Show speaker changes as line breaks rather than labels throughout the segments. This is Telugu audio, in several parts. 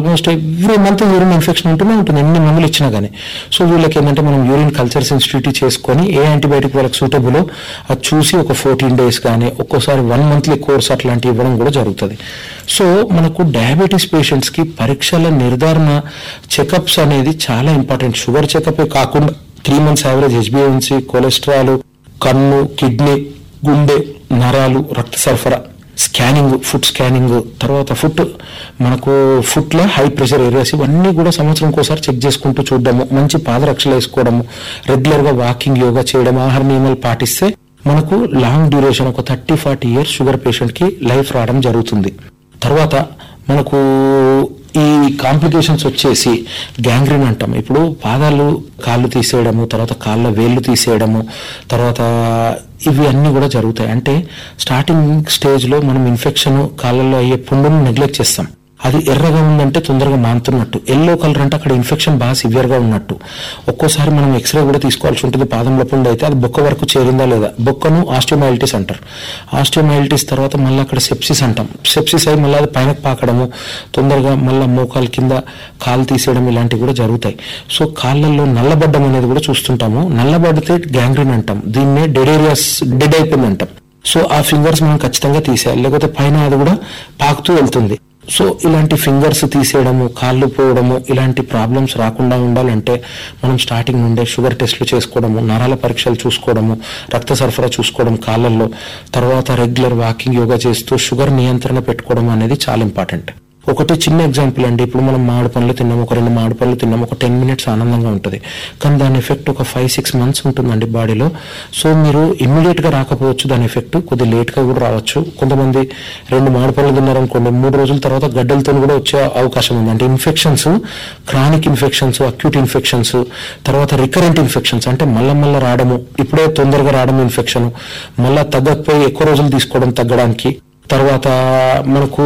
almost every month urine infection ఉంటూనే ఉంటుంది ఎన్ని మందులు ఇచ్చినా కానీ సో వీళ్ళకి ఏంటంటే మనం యూరిన్ కల్చర్ సెన్సిటివిటీ చేసుకొని ఏ యాంటీబయాటిక్ వాళ్ళకి సూటబులో అది చూసి ఒక ఫోర్టీన్ డేస్ కానీ ఒక్కోసారి వన్ మంత్లీ కోర్స్ అట్లాంటివి ఇవ్వడం కూడా జరుగుతుంది సో మనకు డయాబెటీస్ పేషెంట్స్కి పరీక్షల నిర్ధారణ చెకప్స్ అనేది చాలా ఇంపార్టెంట్ షుగర్ చెకప్ కాకుండా త్రీ మంత్స్ యావరేజ్ హెచ్బిఎన్సీ కొలెస్ట్రాల్ కన్ను కిడ్నీ గుండె నరాలు రక్త సరఫరా స్కానింగ్ ఫుడ్ స్కానింగ్ తర్వాత ఫుట్ మనకు ఫుట్లో హై ప్రెషర్ ఏరియాస్ ఇవన్నీ కూడా సంవత్సరం ఒకసారి చెక్ చేసుకుంటూ చూడడము మంచి పాదరక్షలు వేసుకోవడము రెగ్యులర్గా వాకింగ్ యోగా చేయడం ఆహార నియమాలు పాటిస్తే మనకు లాంగ్ డ్యూరేషన్ ఒక థర్టీ ఫార్టీ ఇయర్స్ షుగర్ పేషెంట్కి లైఫ్ రావడం జరుగుతుంది తర్వాత మనకు ఈ కాంప్లికేషన్స్ వచ్చేసి గ్యాంగ్రీన్ అంటాం ఇప్పుడు పాదాలు కాళ్ళు తీసేయడము తర్వాత కాళ్ళ వేళ్ళు తీసేయడము తర్వాత ఇవి అన్నీ కూడా జరుగుతాయి అంటే స్టార్టింగ్ స్టేజ్లో మనం ఇన్ఫెక్షన్ కాళ్ళల్లో అయ్యే పుండును నెగ్లెక్ట్ చేస్తాం అది ఎర్రగా ఉందంటే తొందరగా మానుతున్నట్టు ఎల్లో కలర్ అంటే అక్కడ ఇన్ఫెక్షన్ బాగా సివియర్ గా ఉన్నట్టు ఒక్కోసారి మనం ఎక్స్రే కూడా తీసుకోవాల్సి ఉంటుంది పాదంలో పుండు అయితే అది బొక్క వరకు చేరిందా లేదా బొక్కను ఆస్టియోమైలిటిస్ అంటారు ఆస్టియోమైలిటిస్ తర్వాత మళ్ళీ అక్కడ సెప్సిస్ అంటాం సెప్సిస్ అయి మళ్ళీ అది పైన పాకడము తొందరగా మళ్ళీ మోకాల కింద కాలు తీసేయడం ఇలాంటివి కూడా జరుగుతాయి సో కాళ్ళల్లో నల్లబడ్డం అనేది కూడా చూస్తుంటాము నల్లబడితే గ్యాంగ్రీన్ అంటాం దీన్నే డెడ్ ఏరియాస్ డెడ్ అయిపోయింది అంటాం సో ఆ ఫింగర్స్ మనం ఖచ్చితంగా తీసేయాలి లేకపోతే పైన అది కూడా పాకుతూ వెళ్తుంది సో ఇలాంటి ఫింగర్స్ తీసేయడము కాళ్ళు పోవడము ఇలాంటి ప్రాబ్లమ్స్ రాకుండా ఉండాలంటే మనం స్టార్టింగ్ నుండే షుగర్ టెస్ట్లు చేసుకోవడము నరాల పరీక్షలు చూసుకోవడము రక్త సరఫరా చూసుకోవడం కాళ్ళల్లో తర్వాత రెగ్యులర్ వాకింగ్ యోగా చేస్తూ షుగర్ నియంత్రణ పెట్టుకోవడం అనేది చాలా ఇంపార్టెంట్ ఒకటి చిన్న ఎగ్జాంపుల్ అండి ఇప్పుడు మనం మామిడి పండ్లు తిన్నాం ఒక రెండు మామిడి పండ్లు తిన్నాం ఒక టెన్ మినిట్స్ ఆనందంగా ఉంటుంది కానీ దాని ఎఫెక్ట్ ఒక ఫైవ్ సిక్స్ మంత్స్ ఉంటుందండి బాడీలో సో మీరు ఇమ్మీడియట్ గా రాకపోవచ్చు దాని ఎఫెక్ట్ కొద్ది లేట్ గా కూడా రావచ్చు కొంతమంది రెండు మామిడి పండ్లు తిన్నారనుకోండి మూడు రోజుల తర్వాత గడ్డలతో కూడా వచ్చే అవకాశం ఉంది అంటే infections chronic infections acute infections తర్వాత రికరెంట్ ఇన్ఫెక్షన్స్ అంటే మళ్ళా మళ్ళా రావడము ఇప్పుడే తొందరగా రావడం ఇన్ఫెక్షన్ మళ్ళా తగ్గకపోయి ఎక్కువ రోజులు తీసుకోవడం తగ్గడానికి తర్వాత మనకు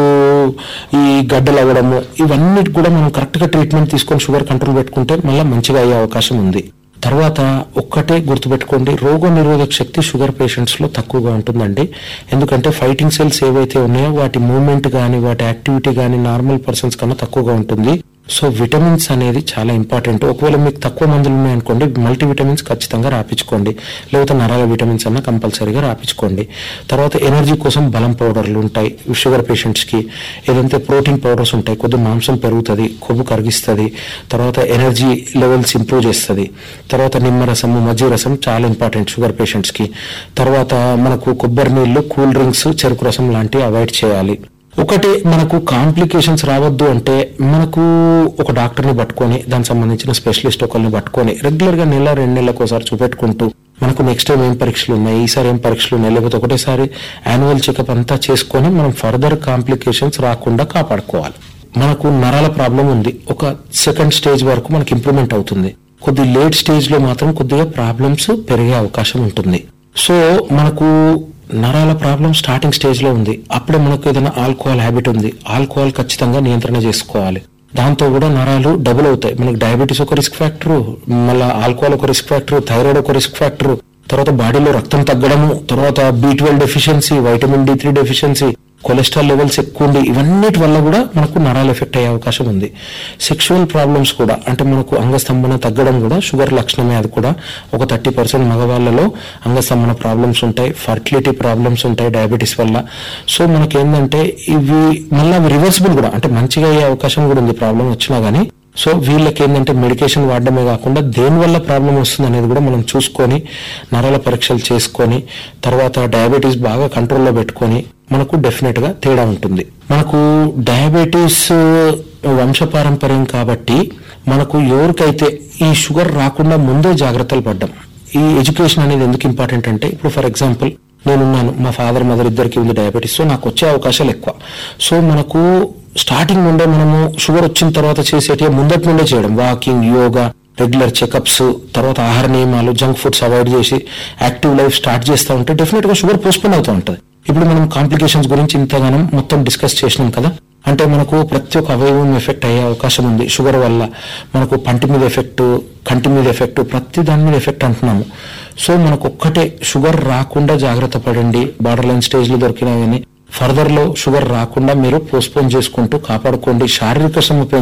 ఈ గడ్డలు అవ్వడము ఇవన్నీ కూడా మనం కరెక్ట్గా ట్రీట్మెంట్ తీసుకొని షుగర్ కంట్రోల్ పెట్టుకుంటే మళ్ళీ మంచిగా అయ్యే అవకాశం ఉంది తర్వాత ఒక్కటే గుర్తుపెట్టుకోండి రోగ నిరోధక శక్తి షుగర్ పేషెంట్స్ లో తక్కువగా ఉంటుందండి ఎందుకంటే ఫైటింగ్ సెల్స్ ఏవైతే ఉన్నాయో వాటి మూవ్మెంట్ కానీ వాటి యాక్టివిటీ కానీ నార్మల్ పర్సన్స్ కన్నా తక్కువగా ఉంటుంది సో విటమిన్స్ అనేది చాలా ఇంపార్టెంట్ ఒకవేళ మీకు తక్కువ మందులు ఉన్నాయనుకోండి మల్టీ విటమిన్స్ ఖచ్చితంగా రాపించుకోండి లేకపోతే నరాల విటమిన్స్ అన్న కంపల్సరీగా రాపించుకోండి తర్వాత ఎనర్జీ కోసం బలం పౌడర్లు ఉంటాయి షుగర్ పేషెంట్స్కి ఏదైతే ప్రోటీన్ పౌడర్స్ ఉంటాయి కొద్ది మాంసం పెరుగుతుంది కొవ్వు కరిగిస్తుంది తర్వాత ఎనర్జీ లెవెల్స్ ఇంప్రూవ్ చేస్తుంది తర్వాత నిమ్మరసము మజ్జిగ రసం చాలా ఇంపార్టెంట్ షుగర్ పేషెంట్స్కి తర్వాత మనకు కొబ్బరి నీళ్ళు కూల్ డ్రింక్స్ చెరుకు రసం లాంటివి అవాయిడ్ చేయాలి ఒకటి మనకు కాంప్లికేషన్స్ రావద్దు అంటే మనకు ఒక డాక్టర్ని పట్టుకొని దానికి సంబంధించిన స్పెషలిస్ట్ ఒకరిని పట్టుకొని రెగ్యులర్ గా నెల రెండు నెలలకు ఒకసారి చూపెట్టుకుంటూ మనకు నెక్స్ట్ టైం ఏం పరీక్షలు ఉన్నాయి ఈసారి ఏం పరీక్షలు ఉన్నాయి లేకపోతే ఒకటేసారి యాన్యువల్ చెకప్ అంతా చేసుకొని మనం ఫర్దర్ కాంప్లికేషన్స్ రాకుండా కాపాడుకోవాలి మనకు నరాల ప్రాబ్లం ఉంది ఒక సెకండ్ స్టేజ్ వరకు మనకి ఇంప్రూవ్మెంట్ అవుతుంది కొద్ది లేట్ స్టేజ్ లో మాత్రం కొద్దిగా ప్రాబ్లమ్స్ పెరిగే అవకాశం ఉంటుంది సో మనకు నరాల ప్రాబ్లం స్టార్టింగ్ స్టేజ్ లో ఉంది అప్పుడే మనకు ఏదైనా ఆల్కహాల్ హ్యాబిట్ ఉంది ఆల్కహాల్ ఖచ్చితంగా నియంత్రణ చేసుకోవాలి దాంతో కూడా నరాలు డబుల్ అవుతాయి మనకి డయాబెటీస్ ఒక రిస్క్ ఫ్యాక్టర్ మళ్ళీ ఆల్కహాల్ ఒక రిస్క్ ఫ్యాక్టర్ థైరాయిడ్ ఒక రిస్క్ ఫ్యాక్టర్ తర్వాత బాడీలో రక్తం తగ్గడము తర్వాత B twelve deficiency vitamin D three deficiency cholesterol levels ఎక్కువ ఉండి ఇవన్నిటి వల్ల కూడా మనకు నరాలు ఎఫెక్ట్ అయ్యే అవకాశం ఉంది సెక్షువల్ ప్రాబ్లమ్స్ కూడా అంటే మనకు అంగస్తంభన తగ్గడం కూడా షుగర్ లక్షణమే అది కూడా ఒక థర్టీ పర్సెంట్ మగవాళ్ళలో అంగస్తంభన ప్రాబ్లమ్స్ ఉంటాయి ఫర్టిలిటీ ప్రాబ్లమ్స్ ఉంటాయి డయాబెటీస్ వల్ల సో మనకి ఏంటంటే ఇవి మళ్ళీ అవి రివర్సిబుల్ కూడా అంటే మంచిగా అయ్యే అవకాశం కూడా ఉంది ప్రాబ్లం వచ్చినా గానీ సో వీళ్ళకి ఏంటంటే మెడికేషన్ వాడడమే కాకుండా దేని వల్ల ప్రాబ్లం వస్తుంది అనేది కూడా మనం చూసుకొని నరాల పరీక్షలు చేసుకొని తర్వాత డయాబెటీస్ బాగా కంట్రోల్లో పెట్టుకొని మనకు డెఫినెట్ గా తేడా ఉంటుంది మనకు డయాబెటీస్ వంశపారంపర్యం కాబట్టి మనకు ఎవరికైతే ఈ షుగర్ రాకుండా ముందే జాగ్రత్తలు పడ్డం ఈ ఎడ్యుకేషన్ అనేది ఎందుకు ఇంపార్టెంట్ అంటే ఇప్పుడు ఫర్ ఎగ్జాంపుల్ నేనున్నాను మా ఫాదర్ మదర్ ఇద్దరికి ఉంది డయాబెటీస్ సో నాకు వచ్చే అవకాశాలు ఎక్కువ సో మనకు స్టార్టింగ్ నుండే మనము షుగర్ వచ్చిన తర్వాత చేసేటి ముందటి నుండే చేయడం వాకింగ్ యోగా రెగ్యులర్ చెకప్స్ తర్వాత ఆహార నియమాలు జంక్ ఫుడ్స్ అవాయిడ్ చేసి యాక్టివ్ లైఫ్ స్టార్ట్ చేస్తూ ఉంటే డెఫినెట్ గా షుగర్ పోస్ట్పోన్ అవుతూ ఉంటుంది ఇప్పుడు మనం కాంప్లికేషన్స్ గురించి ఇంతగానం మొత్తం డిస్కస్ చేసినాం కదా అంటే మనకు ప్రతి ఒక్క అవయవం ఎఫెక్ట్ అయ్యే అవకాశం ఉంది షుగర్ వల్ల మనకు పంటి మీద ఎఫెక్ట్ కంటి మీద ఎఫెక్ట్ ప్రతి దాని మీద ఎఫెక్ట్ అంటున్నాము సో మనకు ఒక్కటే షుగర్ రాకుండా జాగ్రత్త పడండి బార్డర్ లైన్ స్టేజ్ లో దొరికినా కానీ ఫర్దర్ లో షుగర్ రాకుండా మీరు పోస్ట్పోన్ చేసుకుంటూ కాపాడుకోండి శారీరక శ్రమ